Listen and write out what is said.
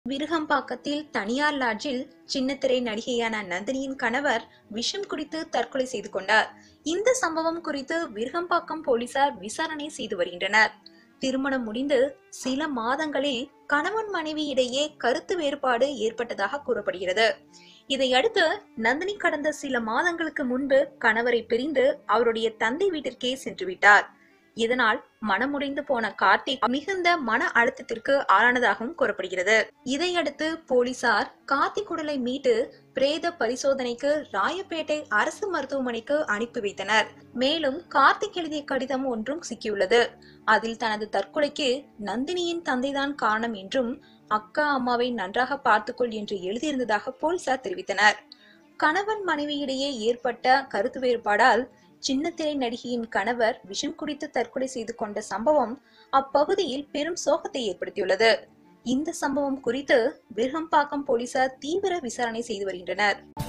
விருகம்பாக்கத்தில் தனியார் லாட்ஜில் சின்னத்திரை நடிகையான நந்தினியின் கணவர் விஷம் குடித்து தற்கொலை செய்து கொண்டார் இந்த சம்பவம் குறித்து விருகம்பாக்கம் போலீசார் விசாரணை செய்து வருகின்றனர் திருமணம் முடிந்து சில மாதங்களில் கணவன் மனைவி இடையே கருத்து வேறுபாடு ஏற்பட்டதாக கூறப்படுகிறது இதையடுத்து நந்தினி கடந்த சில மாதங்களுக்கு முன்பு கணவரை பிரிந்து அவருடைய தந்தை வீட்டிற்கே சென்று விட்டார் இதனால் மனமுடைந்து போன கார்த்திக் மிகுந்த மன அழுத்தத்திற்கு ஆளானதாகவும் கூறப்படுகிறது இதையடுத்து போலீசார் கார்த்திக் உடலை மீட்டு பிரேத பரிசோதனைக்கு ராயப்பேட்டை அரசு மருத்துவமனைக்கு அனுப்பி வைத்தனர் மேலும் கார்த்திக் எழுதிய கடிதம் ஒன்றும் சிக்கியுள்ளது அதில் தனது தற்கொலைக்கு நந்தினியின் தந்தைதான் காரணம் என்றும் அக்கா அம்மாவை நன்றாக பார்த்துக்கொள் என்று எழுதியிருந்ததாக போலீசார் தெரிவித்தனர் கணவன் மனைவியிடையே ஏற்பட்ட கருத்து வேறுபாடால் சின்னத்திரை நடிகையின் கணவர் விஷம் குடித்து தற்கொலை செய்து கொண்ட சம்பவம் அப்பகுதியில் பெரும் சோகத்தை ஏற்படுத்தியுள்ளது இந்த சம்பவம் குறித்து விருகம்பாக்கம் போலீசார் தீவிர விசாரணை செய்து வருகின்றனர்